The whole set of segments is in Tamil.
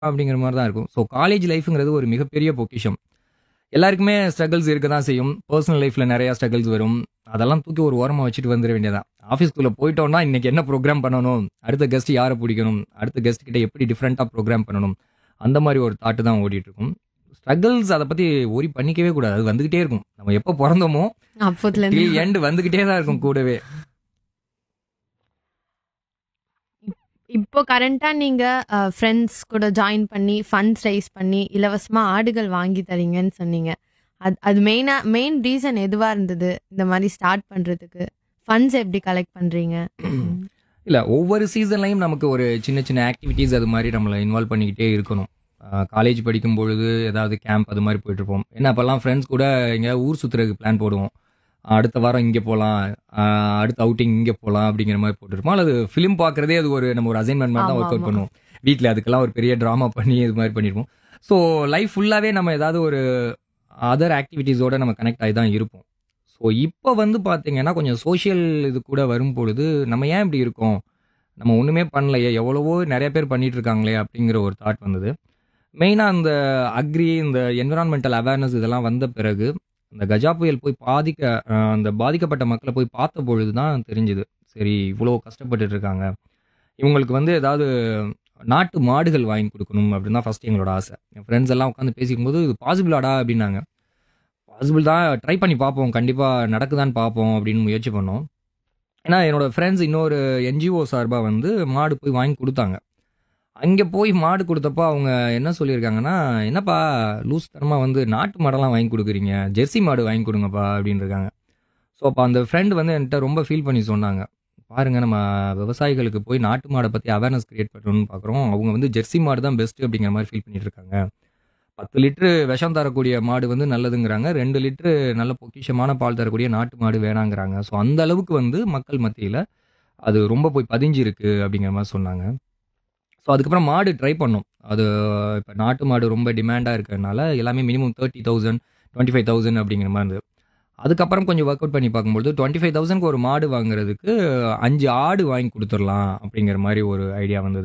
அப்படிங்கிற மாதிரி தான் இருக்கும் ஸோ காலேஜ் லைஃப்ங்கிறது ஒரு மிகப்பெரிய பொக்கிஷம் எல்லாருக்குமே ஸ்ட்ரகிள்ஸ் இருக்க தான் செய்யும் பர்சனல் லைஃப்பில் நிறையா ஸ்ட்ரகிள்ஸ் வரும் அதெல்லாம் தூக்கி ஒரு ஓரமாக வச்சுட்டு வந்துட வேண்டியதான் ஆஃபீஸ்க்குள்ளே போயிட்டோம்னா இன்னைக்கு என்ன ப்ரோக்ராம் பண்ணணும் அடுத்த கெஸ்ட் யாரை பிடிக்கணும் அடுத்த கெஸ்ட் கிட்ட எப்படி டிஃப்ரெண்ட்டாக ப்ரோக்ராம் பண்ணணும் அந்த மாதிரி ஒரு தாட்டு தான் ஓடிட்டு இருக்கும் ஸ்ட்ரகிள்ஸ் அதை பற்றி ஒரி பண்ணிக்கவே கூடாது அது வந்துகிட்டே இருக்கும் நம்ம எப்போ பிறந்தோமோ அப்போதுல இருந்து எண்ட் வந்துகிட்டே தான் இருக்கும் கூடவே இப்போ கரண்டா நீங்க ஃப்ரெண்ட்ஸ் கூட ஜாயின் பண்ணி ஃபண்ட்ஸ் ரைஸ் பண்ணி இலவசமா ஆடுகள் வாங்கி தரீங்கன்னு சொன்னீங்க அது அது மெயினா மெயின் ரீசன் எதுவா இருந்தது இந்த மாதிரி ஸ்டார்ட் பண்றதுக்கு ஃபண்ட்ஸ் எப்படி கலெக்ட் பண்றீங்க இல்லை ஒவ்வொரு சீசன்லையும் நமக்கு ஒரு சின்ன சின்ன ஆக்டிவிட்டீஸ் அது மாதிரி நம்மளை இன்வால்வ் பண்ணிக்கிட்டே இருக்கணும் காலேஜ் படிக்கும் பொழுது ஏதாவது கேம்ப் அது மாதிரி போயிட்டு இருப்போம் ஏன்னா அப்போல்லாம் ஃப்ரெண்ட்ஸ் கூட எங்கே ஊர் சுற்றுறதுக்கு பிளான் போடுவோம் அடுத்த வாரம் இங்கே போகலாம் அடுத்த அவுட்டிங் இங்கே போகலாம் அப்படிங்கிற மாதிரி போட்டுருப்போம் அல்லது ஃபிலிம் பார்க்குறதே அது ஒரு நம்ம ஒரு அசைன்மெண்ட் மாதிரி தான் ஆமா, ஒர்க் அவுட் ஆமா. பண்ணுவோம் வீட்டில் அதுக்கெல்லாம் ஒரு பெரிய ட்ராமா பண்ணி இது மாதிரி பண்ணியிருப்போம் ஸோ லைஃப் ஃபுல்லாகவே நம்ம ஏதாவது ஒரு அதர் ஆக்டிவிட்டீஸோட நம்ம கனெக்ட் ஆகி தான் இருப்போம் ஸோ இப்போ வந்து பார்த்தீங்கன்னா கொஞ்சம் சோஷியல் இது கூட வரும் பொழுது நம்ம ஏன் இப்படி இருக்கோம் நம்ம ஒன்றுமே பண்ணலையே எவ்வளவோ நிறைய பேர் பண்ணிட்டு இருக்காங்களே அப்படிங்கிற ஒரு தாட் வந்தது மெயினாக அந்த அக்ரி இந்த என்விரான்மெண்டல் அவேர்னஸ் இதெல்லாம் வந்த பிறகு இந்த கஜா புயல் போய் பாதிக்க அஹ், அந்த பாதிக்கப்பட்ட மக்களை போய் பார்த்த பொழுது தான் தெரிஞ்சுது சரி இவ்வளோ கஷ்டப்பட்டுட்டு இருக்காங்க இவங்களுக்கு வந்து ஏதாவது நாட்டு மாடுகள் வாங்கி கொடுக்கணும் அப்படின்னு தான் ஃபஸ்ட் எங்களோட ஆசை என் ஃப்ரெண்ட்ஸ் எல்லாம் உட்காந்து பேசிக்கும்போது இது பாசிபிளாடா அப்படின்னாங்க பாசிபிள் தான் ட்ரை பண்ணி பார்ப்போம் கண்டிப்பாக நடக்குதான்னு பார்ப்போம் அப்படின்னு முயற்சி பண்ணோம் ஏன்னா என்னோட ஃப்ரெண்ட்ஸ் இன்னொரு என்ஜிஓ சார்பாக வந்து மாடு போய் வாங்கி கொடுத்தாங்க அங்கே போய் மாடு கொடுத்தப்போ அவங்க என்ன சொல்லியிருக்காங்கன்னா என்னப்பா லூஸ் தரமாக வந்து நாட்டு மாடெல்லாம் வாங்கி கொடுக்குறீங்க ஜெர்சி மாடு வாங்கி கொடுங்கப்பா அப்படின்னு இருக்காங்க ஸோ அப்போ அந்த ஃப்ரெண்ட் வந்து என்கிட்ட ரொம்ப ஃபீல் பண்ணி சொன்னாங்க பாருங்க நம்ம விவசாயிகளுக்கு போய் நாட்டு மாடை பற்றி அவேர்னஸ் கிரியேட் பண்ணணும்னு பார்க்குறோம் அவங்க வந்து ஜெர்சி மாடு தான் பெஸ்ட் அப்படிங்கிற மாதிரி ஃபீல் பண்ணிட்டு இருக்காங்க பத்து லிட்டரு விஷம் தரக்கூடிய மாடு வந்து நல்லதுங்கிறாங்க ரெண்டு லிட்டரு நல்ல பொக்கிஷமான பால் தரக்கூடிய நாட்டு மாடு வேணாங்கிறாங்க ஸோ அந்த அளவுக்கு வந்து மக்கள் மத்தியில் அது ரொம்ப போய் பதிஞ்சிருக்கு அப்படிங்கிற மாதிரி சொன்னாங்க ஸோ அதுக்கப்புறம் மாடு ட்ரை பண்ணோம் அது இப்போ நாட்டு மாடு ரொம்ப டிமாண்டாக இருக்கிறதுனால எல்லாமே minimum thirty thousand twenty five thousand அப்படிங்கிற மாதிரி இருந்தது அதுக்கப்புறம் கொஞ்சம் ஒர்க் அவுட் பண்ணி பார்க்கும்போது டுவெண்ட்டி ஃபைவ் தௌசண்ட்க்கு ஒரு மாடு வாங்குறதுக்கு அஞ்சு ஆடு வாங்கி கொடுத்துடலாம் அப்படிங்கிற மாதிரி ஒரு ஐடியா வந்தது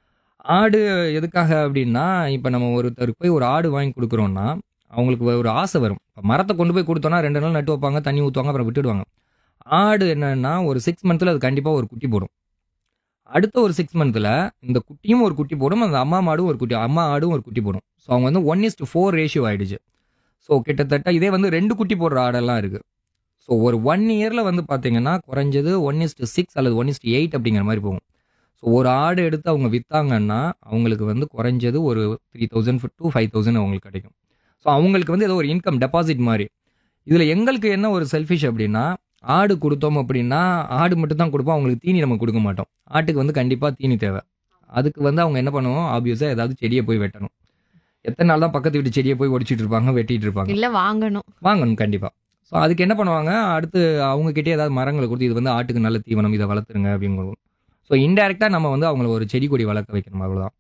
ஆடு எதுக்காக அப்படின்னா இப்போ நம்ம ஒருத்தருக்கு போய் ஒரு ஆடு வாங்கி கொடுக்குறோன்னா அவங்களுக்கு ஒரு ஆசை வரும் இப்போ மரத்தை கொண்டு போய் கொடுத்தோன்னா ரெண்டு நாள் நட்டு வைப்பாங்க தண்ணி ஊற்றுவாங்க அப்புறம் விட்டுடுவாங்க ஆடு என்னன்னா ஒரு சிக்ஸ் மந்த்தில் அது கண்டிப்பாக ஒரு குட்டி போடும் அடுத்த ஒரு சிக்ஸ் மந்த்தில் இந்த குட்டியும் ஒரு குட்டி போடும் அந்த அம்மா மாடும் ஒரு குட்டி அம்மா ஆடும் ஒரு குட்டி போடும் ஸோ அவங்க வந்து ஒன் இஸ்ட் ஃபோர் ரேஷியோ ஆயிடுச்சு ஸோ கிட்டத்தட்ட இதே வந்து ரெண்டு குட்டி போடுற ஆடெல்லாம் இருக்குது ஸோ ஒரு ஒன் இயரில் வந்து பார்த்தீங்கன்னா குறைஞ்சது ஒன் இஸ்ட் சிக்ஸ் அல்லது ஒன் இஸ்ட் எயிட் அப்படிங்கிற மாதிரி போகும் ஸோ ஒரு ஆடு எடுத்து அவங்க விற்றாங்கன்னா அவங்களுக்கு வந்து குறைஞ்சது ஒரு three thousand to five thousand அவங்களுக்கு கிடைக்கும் ஸோ அவங்களுக்கு வந்து ஏதோ ஒரு இன்கம் டெபாசிட் மாதிரி இதில் எங்களுக்கு என்ன ஒரு செல்ஃபிஷ் அப்படின்னா ஆடு கொடுத்தோம் அப்படின்னா ஆடு மட்டும் தான் கொடுப்போம் அவங்களுக்கு தீனி நம்ம கொடுக்க மாட்டோம் ஆட்டுக்கு வந்து கண்டிப்பாக தீனி தேவை அதுக்கு வந்து அவங்க என்ன பண்ணுவோம் ஆப்வியஸாக ஏதாவது செடியை போய் வெட்டணும் எத்தனை நாள் தான் பக்கத்து வீட்டு செடியை போய் ஒடிச்சிட்டு இருப்பாங்க வெட்டிட்டு இருப்பாங்க இல்ல வாங்கணும் வாங்கணும் கண்டிப்பாக ஸோ அதுக்கு என்ன பண்ணுவாங்க அடுத்து அவங்க கிட்டே ஏதாவது மரங்களை கொடுத்து இது வந்து ஆட்டுக்கு நல்ல தீவனம் இதை வளர்த்துருங்க அப்படிங்கிறோம் ஸோ இன்டெரக்டாக நம்ம வந்து அவங்கள ஒரு செடி கொடி வளர்க்க வைக்கணும் அவ்வளோதான்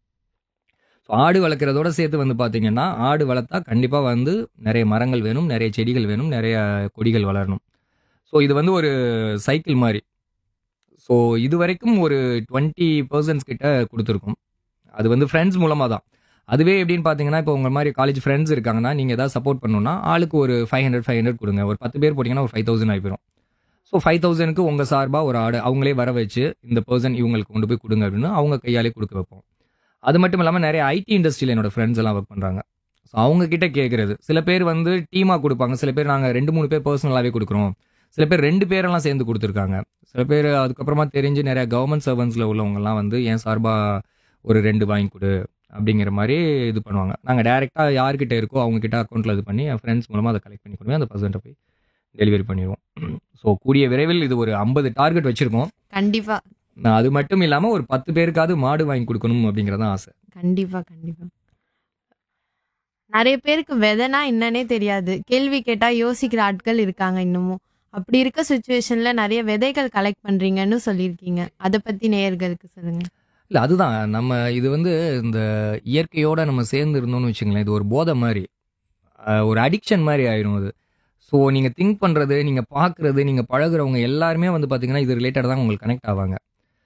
ஸோ ஆடு வளர்க்குறதோட சேர்த்து வந்து பார்த்தீங்கன்னா ஆடு வளர்த்தா கண்டிப்பாக வந்து நிறைய மரங்கள் வேணும் நிறைய செடிகள் வேணும் நிறைய கொடிகள் வளரணும் ஸோ இது வந்து ஒரு சைக்கிள் மாதிரி ஸோ இது வரைக்கும் ஒரு டுவெண்ட்டி பர்சன்ஸ் கிட்ட கொடுத்துருக்கோம் அது வந்து ஃப்ரெண்ட்ஸ் மூலமாக தான் அதுவே எப்படின்னு பார்த்தீங்கன்னா இப்போ உங்கள் மாதிரி காலேஜ் ஃப்ரெண்ட்ஸ் இருக்காங்கன்னா நீங்கள் ஏதாவது சப்போர்ட் பண்ணணும்னா ஆளுக்கு ஒரு ஃபைவ் ஹண்ட்ரட் ஃபைவ் ஹண்ட்ரட் கொடுங்க ஒரு பத்து பேர் போட்டிங்கன்னா ஒரு ஃபைவ் தௌசண்ட் ஆகிப்போம் ஸோ ஃபைவ் தௌசண்ட்க்கு உங்கள் சார்பாக ஒரு ஆடு அவங்களே வர வச்சு இந்த பர்சன் இவங்களுக்கு கொண்டு போய் கொடுங்க அப்படின்னு அவங்க கையாலே கொடுக்க வைப்போம் அது மட்டும் இல்லாமல் நிறைய ஐடி இண்டஸ்ட்ரியில் என்னோட ஃப்ரெண்ட்ஸ் எல்லாம் ஒர்க் பண்ணுறாங்க ஸோ அவங்க கிட்ட கேட்குறது சில பேர் வந்து டீமாக கொடுப்பாங்க சில பேர் நாங்கள் ரெண்டு மூணு பேர் பர்சனலாகவே கொடுக்குறோம் சில பேர் ரெண்டு பேரெல்லாம் சேர்ந்து கொடுத்துருக்காங்க சில பேர் அதுக்கப்புறமா தெரிஞ்சு நிறைய கவர்மெண்ட் சர்வன்ஸில் உள்ளவங்கலாம் வந்து என் சார்பாக ஒரு ரெண்டு வாங்கி கொடு அப்படிங்கிற மாதிரி இது பண்ணுவாங்க நாங்கள் டேரெக்டாக யார்கிட்ட இருக்கோ அவங்க கிட்ட அக்கௌண்ட்டில் இது பண்ணி என் ஃப்ரெண்ட்ஸ் மூலமாக அதை கலெக்ட் பண்ணி கொடுங்க அந்த பர்சன்ட்டை போய் டெலிவரி பண்ணிடுவோம் ஸோ கூடிய விரைவில் இது ஒரு ஐம்பது டார்கெட் வச்சுருக்கோம் கண்டிப்பா நான் அது மட்டும் இல்லாமல் ஒரு பத்து பேருக்காவது மாடு வாங்கி கொடுக்கணும் அப்படிங்கிறதான் ஆசை கண்டிப்பா கண்டிப்பா நிறைய பேருக்கு விதைனா என்னன்னே தெரியாது கேள்வி கேட்டா யோசிக்கிற ஆட்கள் இருக்காங்க இன்னமும் அப்படி இருக்க சுச்சுவேஷன்ல நிறைய விதைகள் கலெக்ட் பண்றீங்கன்னு சொல்லியிருக்கீங்க அதை பத்தி நேயர்களுக்கு சொல்லுங்க இல்லை அதுதான் நம்ம இது வந்து இந்த இயற்கையோட நம்ம சேர்ந்து இருந்தோம்னு வச்சுங்களேன் இது ஒரு போதை மாதிரி அஹ் ஒரு அடிக்ஷன் மாதிரி ஆயிரும் அது ஸோ நீங்கள் திங்க் பண்ணுறது நீங்கள் பார்க்குறது நீங்கள் பழகுறவங்க எல்லாருமே வந்து பார்த்தீங்கன்னா இது ரிலேட்டட் தான் உங்களுக்கு கனெக்ட் ஆவாங்க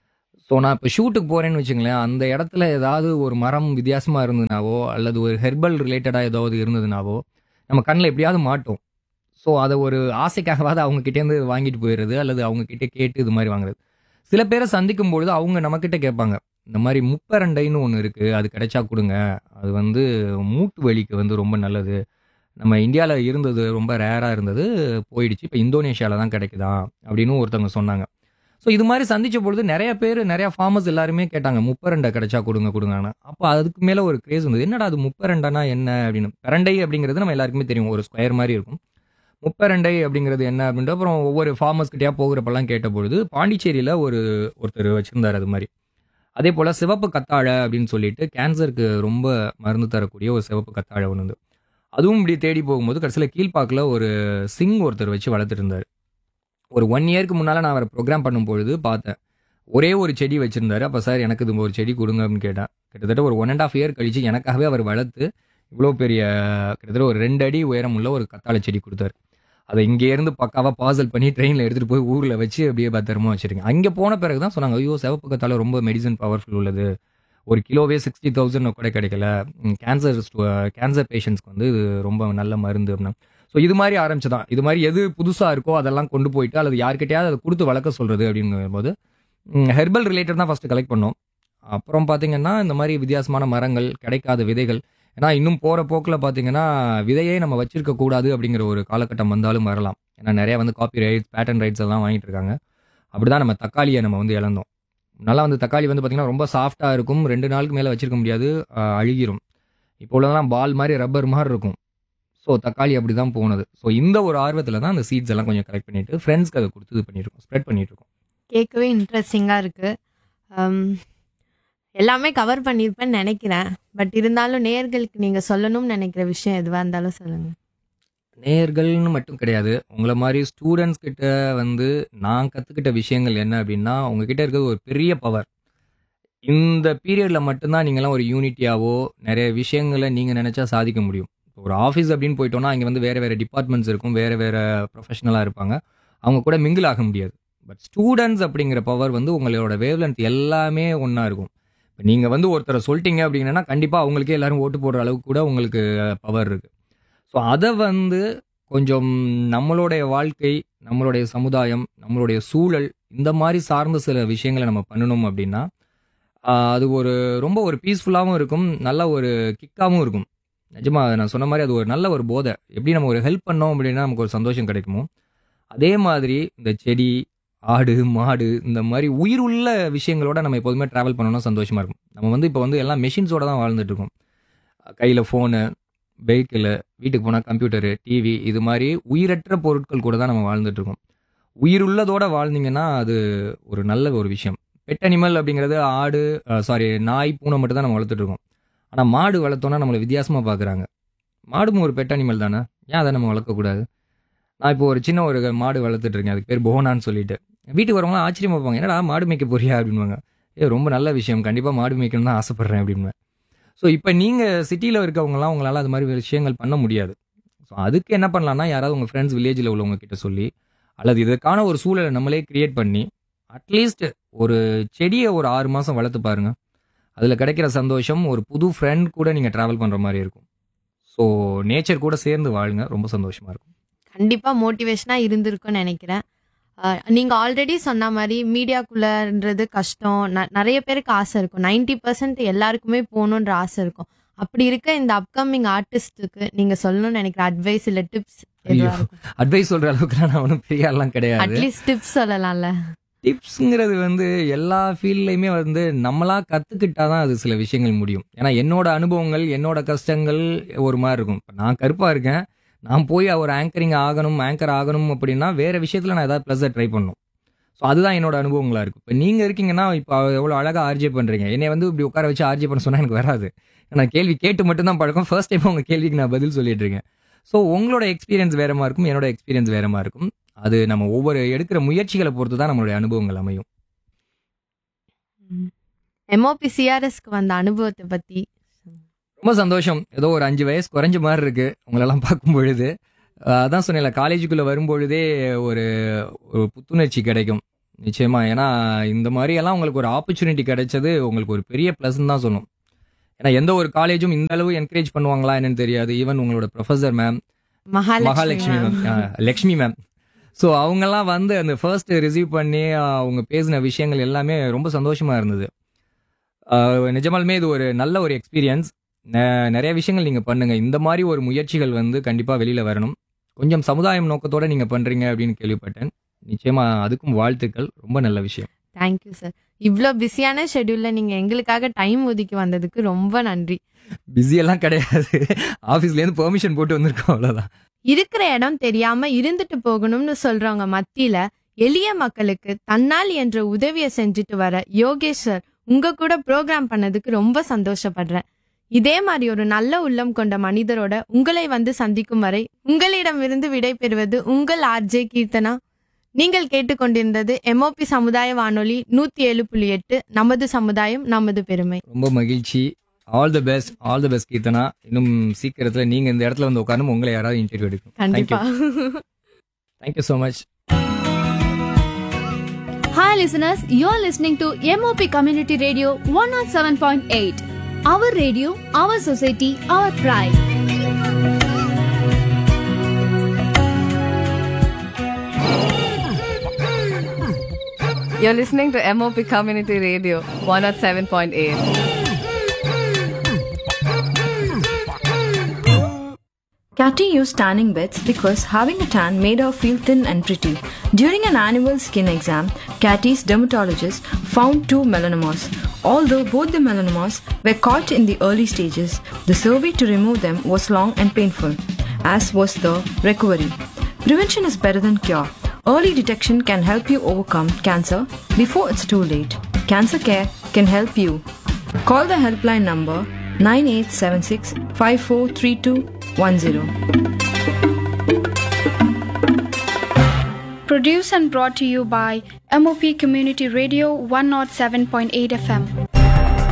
ஸோ நான் இப்போ ஷூட்டுக்கு போகிறேன்னு வச்சுங்களேன் அந்த இடத்துல ஏதாவது ஒரு மரம் வித்தியாசமாக இருந்ததுனாவோ அல்லது ஒரு ஹெர்பல் ரிலேட்டடாக ஏதாவது இருந்ததுனாவோ நம்ம கண்ணில் எப்படியாவது மாட்டோம் ஸோ அதை ஒரு ஆசைக்காகவாவது அவங்க கிட்டேருந்து வாங்கிட்டு போயிடுறது அல்லது அவங்க கிட்ட கேட்டு இது மாதிரி வாங்குறது சில பேரை சந்திக்கும் பொழுது அவங்க நம்மக்கிட்ட கேட்பாங்க இந்த மாதிரி முப்பரண்டைன்னு ஒன்று இருக்குது அது கிடைச்சா கொடுங்க அது வந்து மூட்டு வலிக்கு வந்து ரொம்ப நல்லது நம்ம இந்தியாவில் இருந்தது ரொம்ப ரேராக இருந்தது போயிடுச்சு இப்போ இந்தோனேஷியாவில் தான் கிடைக்குதா அப்படின்னு ஒருத்தவங்க சொன்னாங்க ஸோ இது மாதிரி சந்திச்ச பொழுது நிறைய பேர் நிறைய ஃபார்மர்ஸ் எல்லாருமே கேட்டாங்க முப்பரண்டை கிடைச்சா கொடுங்க கொடுங்கன்னு அப்போ அதுக்கு மேலே ஒரு கிரேஸ் வந்தது என்னடா அது முப்பரண்டைனா என்ன அப்படின்னு பிரண்டை அப்படிங்கிறது நம்ம எல்லாருக்குமே தெரியும் ஒரு ஸ்கொயர் மாதிரி இருக்கும் முப்பரண்டை அப்படிங்கிறது என்ன அப்படின்ட்டு அப்புறம் ஒவ்வொரு ஃபார்மர்ஸ் கிட்டயா போகிறப்பெல்லாம் கேட்ட பொழுது பாண்டிச்சேரியில் ஒரு ஒருத்தர் வச்சிருந்தார் அது மாதிரி அதே போல் சிவப்பு கத்தாழை அப்படின்னு சொல்லிட்டு கேன்சருக்கு ரொம்ப மருந்து தரக்கூடிய ஒரு சிவப்பு கத்தாழை ஒன்று வந்து அதுவும் இப்படி தேடி போகும்போது கடைசியில் கீழ்ப்பாக்கில் ஒரு சிங் ஒருத்தர் வச்சு வளர்த்துட்டு இருந்தார் ஒரு ஒன் இயருக்கு முன்னால் நான் அவரை ப்ரோக்ராம் பண்ணும் பொழுது பார்த்தேன் ஒரே ஒரு செடி வச்சிருந்தாரு அப்போ சார் எனக்கு இது ஒரு செடி கொடுங்க அப்படின்னு கேட்டேன் கிட்டத்தட்ட ஒரு ஒன் அண்ட் ஆஃப் இயர் கழிச்சு எனக்காகவே அவர் வளர்த்து இவ்வளோ பெரிய கிட்டத்தட்ட ஒரு ரெண்டு அடி உயரம் உள்ள ஒரு கத்தாழை செடி கொடுத்தாரு அதை இங்கேருந்து பக்காவாக பார்சல் பண்ணி ட்ரெயினில் எடுத்துகிட்டு போய் ஊரில் வச்சு அப்படியே பத்திரமா வச்சிருக்கேன் அங்கே போன பிறகு தான் சொன்னாங்க ஐயோ சிவப்பு கத்தாழை ரொம்ப மெடிசன் பவர்ஃபுல் உள்ளது ஒரு கிலோவே சிக்ஸ்டி தௌசண்ட் கூட கிடைக்கல கேன்சர் கேன்சர் பேஷண்ட்ஸ்க்கு வந்து இது ரொம்ப நல்ல மருந்து அப்படின்னா ஸோ இது மாதிரி ஆரம்பிச்சு தான் இது மாதிரி எது புதுசாக இருக்கோ அதெல்லாம் கொண்டு போயிட்டு அல்லது யார்கிட்டயாவது அதை கொடுத்து வளர்க்க சொல்கிறது அப்படிங்கும்போது ஹெர்பல் ரிலேட்டட் தான் ஃபஸ்ட்டு கலெக்ட் பண்ணோம் அப்புறம் பார்த்தீங்கன்னா இந்த மாதிரி வித்தியாசமான மரங்கள் கிடைக்காத விதைகள் ஏன்னா இன்னும் போகிற போக்கில் பார்த்தீங்கன்னா விதையே நம்ம வச்சிருக்க கூடாது அப்படிங்கிற ஒரு காலகட்டம் வந்தாலும் வரலாம் ஏன்னா நிறைய வந்து காப்பி ரைட்ஸ் பேட்டன் ரைட்ஸ் எல்லாம் வாங்கிட்டு இருக்காங்க அப்படி தான் நம்ம தக்காளியை நம்ம வந்து இழந்தோம் நல்லா வந்து தக்காளி வந்து பார்த்திங்கன்னா ரொம்ப சாஃப்டாக இருக்கும் ரெண்டு நாளுக்கு மேலே வச்சிருக்க முடியாது அஹ், அழுகிரும் இப்போ உள்ளதெல்லாம் பால் மாதிரி ரப்பர் மாதிரி இருக்கும் ஸோ தக்காளி அப்படி தான் போனது ஸோ இந்த ஒரு ஆர்வத்தில் தான் அந்த சீட்ஸ் எல்லாம் கொஞ்சம் கலெக்ட் பண்ணிட்டு ஃப்ரெண்ட்ஸ்க்கு அதை கொடுத்து இது பண்ணியிருக்கோம் ஸ்ப்ரெட் பண்ணிட்டு இருக்கோம் கேட்கவே இன்ட்ரெஸ்டிங்காக இருக்கு Um, எல்லாமே கவர் பண்ணியிருப்பேன்னு நினைக்கிறேன் பட் இருந்தாலும் நேர்களுக்கு நீங்கள் சொல்லணும்னு நினைக்கிற விஷயம் எதுவாக இருந்தாலும் சொல்லுங்கள் நேயர்கள்னு மட்டும் கிடையாது உங்களை மாதிரி ஸ்டூடெண்ட்ஸ் கிட்ட வந்து நான் கற்றுக்கிட்ட விஷயங்கள் என்ன அப்படின்னா உங்ககிட்ட இருக்கிறது ஒரு பெரிய பவர் இந்த பீரியடில் மட்டும்தான் நீங்களாம் ஒரு யூனிட்டியாவோ நிறைய விஷயங்களை நீங்கள் நினச்சா சாதிக்க முடியும் இப்போ ஒரு ஆஃபீஸ் அப்படின்னு போயிட்டோம்னா இங்கே வந்து வேறு வேறு டிபார்ட்மெண்ட்ஸ் இருக்கும் வேறு வேறு ப்ரொஃபஷனலாக இருப்பாங்க அவங்க கூட மிங்கிள் ஆக முடியாது பட் ஸ்டூடெண்ட்ஸ் அப்படிங்கிற பவர் வந்து உங்களோட வேவ்லென்த் எல்லாமே ஒன்றா இருக்கும் இப்போ நீங்கள் வந்து ஒருத்தரை சொல்லிட்டீங்க அப்படின்னா கண்டிப்பாக அவங்களுக்கே எல்லாரும் ஓட்டு போடுற அளவுக்கு கூட உங்களுக்கு பவர் இருக்குது ஸோ அதை வந்து கொஞ்சம் நம்மளுடைய வாழ்க்கை நம்மளுடைய சமுதாயம் நம்மளுடைய சூழல் இந்த மாதிரி சார்ந்த சில விஷயங்களை நம்ம பண்ணணும் அப்படின்னா ஆஹ், அது ஒரு ரொம்ப ஒரு பீஸ்ஃபுல்லாகவும் இருக்கும் நல்ல ஒரு கிக்காகவும் இருக்கும் நிஜமா நான் சொன்ன மாதிரி அது ஒரு நல்ல ஒரு போதை எப்படி நம்ம ஒரு ஹெல்ப் பண்ணோம் அப்படின்னா நமக்கு ஒரு சந்தோஷம் கிடைக்குமோ அதே மாதிரி இந்த செடி ஆடு மாடு இந்த மாதிரி உயிர் உள்ள விஷயங்களோட நம்ம எப்போதுமே ட்ராவல் பண்ணணும்னா சந்தோஷமா இருக்கும் நம்ம வந்து இப்போ வந்து எல்லாம் மெஷின்ஸோட தான் வாழ்ந்துட்டு இருக்கோம் கையில் ஃபோனு வெஹிக்கிள் வீட்டுக்கு போனால் கம்ப்யூட்டரு டிவி இது மாதிரி உயிரற்ற பொருட்கள் கூட தான் நம்ம வாழ்ந்துட்டு இருக்கோம் உயிருள்ளதோட வாழ்ந்தீங்கன்னா அது ஒரு நல்ல ஒரு விஷயம் பெட் அனிமல் அப்படிங்கிறது ஆடு சாரி நாய் பூனை மட்டும் தான் நம்ம வளர்த்துட்டு இருக்கோம் ஆனால் மாடு வளர்த்தோன்னா நம்மளை வித்தியாசமாக பார்க்குறாங்க மாடும் ஒரு பெட் அனிமல் தானே ஏன் அதை நம்ம வளர்க்கக்கூடாது நான் இப்போ ஒரு சின்ன ஒரு மாடு வளர்த்துட்டு இருக்கேன் அதுக்கு பேர் போனான்னு சொல்லிட்டு வீட்டுக்கு வரவங்களாம் ஆச்சரியமா பார்ப்பாங்க என்னடா மாடு மேய்க்க போறியா அப்படின்வாங்க ஏ ரொம்ப நல்ல விஷயம் கண்டிப்பாக மாடு மேய்க்கணும் தான் ஆசைப்பட்றேன் அப்படின்னு ஸோ இப்போ நீங்கள் சிட்டியில் இருக்கவங்கலாம் உங்களால் அது மாதிரி விஷயங்கள் பண்ண முடியாது ஸோ அதுக்கு என்ன பண்ணலாம்னா யாராவது உங்கள் ஃப்ரெண்ட்ஸ் வில்லேஜில் உள்ளவங்க கிட்ட சொல்லி அல்லது இதற்கான ஒரு சூழலை நம்மளே கிரியேட் பண்ணி அட்லீஸ்ட் ஒரு செடியை ஒரு ஆறு மாதம் வளர்த்து பாருங்க அதில் கிடைக்கிற சந்தோஷம் ஒரு புது ஃப்ரெண்ட் கூட நீங்கள் ட்ராவல் பண்ணுற மாதிரி இருக்கும் ஸோ நேச்சர் கூட சேர்ந்து வாழுங்க ரொம்ப சந்தோஷமாக இருக்கும் கண்டிப்பாக மோட்டிவேஷனாக இருந்திருக்கும்னு நினைக்கிறேன் அஹ், நீங்க ஆல்ரெடி சொன்ன மாதிரி மீடியாக்குள்ளன்றது கஷ்டம் ந- நிறைய பேருக்கு ஆசை இருக்கும் 90% பர்சன்ட் எல்லாருக்குமே போகணுன்ற ஆசை இருக்கும் அப்படி இருக்க இந்த அப்கமிங் ஆர்டிஸ்டுக்கு நீங்க சொல்லணும்னு நினைக்கிற அட்வைஸ் இல்ல டிப்ஸ் ஐயோ. அட்வைஸ் சொல்கிற அளவுக்குலாம் நான் ஒன்றும் பெரிய ஆள்லாம் கிடையாது அட்லீஸ்ட் டிப்ஸ் சொல்லலாம்ல டிப்ஸுங்கிறது வந்து எல்லா ஃபீல்ட்லையுமே வந்து நம்மளா கற்றுக்கிட்டா தான் அது சில விஷயங்கள் முடியும் ஏன்னா என்னோட அனுபவங்கள் என்னோட கஷ்டங்கள் ஒரு மாதிரி இருக்கும் இப்போ நான் கருப்பாக இருக்கேன் நான் போய் ஒரு ஆங்கரிங் ஆகணும் ஆங்கர் ஆகணும் அப்படின்னா வேற விஷயத்தில் நான் ஏதாவது ப்ளஸ்ஸை ட்ரை பண்ணணும் ஸோ அதுதான் என்னோட அனுபவங்களாக இருக்கும் இப்போ நீங்கள் இருக்கீங்கன்னா இப்போ எவ்வளோ அழகாக ஆர்ஜே பண்ணுறீங்க என்னை வந்து இப்படி உட்கார வச்சு ஆர்ஜே பண்ண சொன்னால் எனக்கு வராது நான் கேள்வி கேட்டு மட்டும்தான் பழக்கம் ஃபர்ஸ்ட் டைம் உங்கள் கேள்விக்கு நான் பதில் சொல்லிட்டு இருக்கேன் ஸோ உங்களோட எக்ஸ்பீரியன்ஸ் வேறமா இருக்கும் என்னோட எக்ஸ்பீரியன்ஸ் வேறமா இருக்கும் அது நம்ம ஒவ்வொரு எடுக்கிற முயற்சிகளை பொறுத்து தான் நம்மளுடைய அனுபவங்கள் அமையும் எம்ஓபி சிஆர்எஸ்க்கு வந்த அனுபவத்தை பத்தி ரொம்ப சந்தோஷம் ஏதோ ஒரு அஞ்சு வயசு குறைஞ்ச மாதிரி இருக்கு உங்களெல்லாம் பார்க்கும் பொழுது அஹ் அதான் சொன்னேன்ல காலேஜுக்குள்ள வரும்பொழுதே ஒரு ஒரு புத்துணர்ச்சி கிடைக்கும் நிச்சயமா ஏன்னா இந்த மாதிரி எல்லாம் உங்களுக்கு ஒரு ஆப்பர்ச்சுனிட்டி கிடைச்சது உங்களுக்கு ஒரு பெரிய ப்ளஸ் தான் சொல்லணும் ஏன்னா எந்த ஒரு காலேஜும் இந்த அளவு என்கரேஜ் பண்ணுவாங்களா என்னன்னு தெரியாது ஈவன் உங்களோட professor ma'am Mahalakshmi Mahalakshmi ma'am ma'am. Lakshmi ma'am so அவங்கெல்லாம் வந்து அந்த ஃபர்ஸ்ட் ரிசீவ் பண்ணி ஆஹ், அவங்க பேசின விஷயங்கள் எல்லாமே ரொம்ப சந்தோஷமா இருந்தது ஆஹ், நிஜமாலுமே இது ஒரு நல்ல ஒரு எக்ஸ்பீரியன்ஸ் நிறைய விஷயங்கள் நீங்க பண்ணுங்க இந்த மாதிரி ஒரு முயற்சிகள் வந்து கண்டிப்பா வெளியில வரணும் கொஞ்சம் சமுதாயம் நோக்கத்தோட நீங்க பண்றீங்க அப்படின்னு கேள்விப்பட்டேன் நிச்சயமா அதுக்கும் வாழ்த்துக்கள் ரொம்ப நல்ல விஷயம் தேங்க்யூ சார் இவ்வளோ பிஸியான ஷெட்யூல்ல நீங்க எங்களுக்காக டைம் ஒதுக்கி வந்ததுக்கு ரொம்ப நன்றி பிஸி எல்லாம் கிடையாது ஆஃபீஸ்ல இருந்து பெர்மிஷன் போட்டு வந்திருக்கோம் அவ்வளவுதான் இருக்கிற இடம் தெரியாம இருந்துட்டு போகணும்னு சொல்றவங்க மத்தியில எளிய மக்களுக்கு தன்னால் என்ற உதவியை செஞ்சுட்டு வர யோகேஷ் சார் உங்க கூட ப்ரோக்ராம் பண்ணதுக்கு ரொம்ப சந்தோஷப்படுறேன் இதே மாதிரி ஒரு நல்ல உள்ளம் கொண்ட மனிதரோட உங்களை வந்து சந்திக்கும் வரை உங்களிடமிருந்து விடை பெறுவது உங்கள் ஆர்ஜே கீர்த்தனா நீங்கள் கேட்டுக்கொண்டிருந்தது எம்ஓபி சமுதாய வானொலி நூத்தி ஏழு புள்ளி எட்டு நமது சமுதாயம் நமது பெருமை ரொம்ப மகிழ்ச்சி all the best all the best Keerthana இன்னும் சீக்கிரத்துல நீங்க இந்த இடத்துல வந்து உட்காரணும் உங்களை யாராவது இன்டர்வியூ எடுக்கும் கண்டிப்பா thank you so much Hi, listeners. You're listening to MOP Community Radio 107.8. Our radio, our society, our pride. You're listening to MOP Community Radio 107.8. Catty used tanning beds because having a tan made her feel thin and pretty. During an annual skin exam, Catty's dermatologist found two melanomas. Although both the melanomas were caught in the early stages, the survey to remove them was long and painful, as was the recovery. Prevention is better than cure. Early detection can help you overcome cancer before it's too late. Cancer Care can help you. Call the helpline number 9876 543210. Produced and brought to you by MOP Community Radio 107.8 FM.